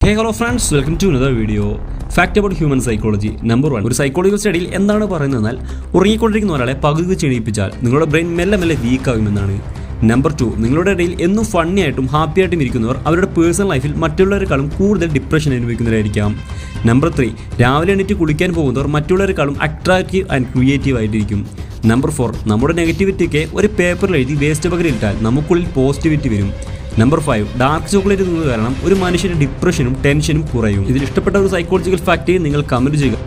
hey hello friends welcome to another video fact about human psychology number one ഒരു psychological സ്റ്റഡിയിൽ എന്താണ് പറയുന്നതെന്നാൽ ഉറങ്ങിക്കൊണ്ടിരിക്കുന്ന ഒരാളെ പകുതി വെച്ച് എണീപ്പിച്ചാൽ നിങ്ങളുടെ ബ്രെയിൻ മെല്ലെ മെല്ലെ വീക്ക് ആകുമെന്നാണ് നമ്പർ ടു നിങ്ങളുടെ ഇടയിൽ എന്നും ഫണ്ണി ആയിട്ടും ഹാപ്പി ആയിട്ടും ഇരിക്കുന്നവർ അവരുടെ പേഴ്സണൽ ലൈഫിൽ മറ്റുള്ളവരെക്കാളും കൂടുതൽ ഡിപ്രഷൻ അനുഭവിക്കുന്നവരായിരിക്കാം നമ്പർ ത്രീ രാവിലെ എണീറ്റ് കുളിക്കാൻ പോകുന്നവർ മറ്റുള്ളവരെക്കാളും അട്രാക്റ്റീവ് ആൻഡ് ക്രിയേറ്റീവ് ആയിട്ടിരിക്കും നമ്പർ ഫോർ നമ്മുടെ നെഗറ്റിവിറ്റിക്ക് ഒരു പേപ്പറിൽ എഴുതി വേസ്റ്റ് പകരം ഇട്ടാൽ നമുക്കുള്ളിൽ പോസിറ്റിവിറ്റി വരും നമ്പർ ഫൈവ് ഡാർക്ക് ചോക്ലേറ്റ് തിന്നത് കാരണം ഒരു മനുഷ്യന്റെ ഡിപ്രഷനും ടെൻഷനും കുറയും ഇതിൽ ഇഷ്ടപ്പെട്ട ഒരു സൈക്കോളജിക്കൽ ഫാക്ട് നിങ്ങൾ കമന്റ് ചെയ്യുക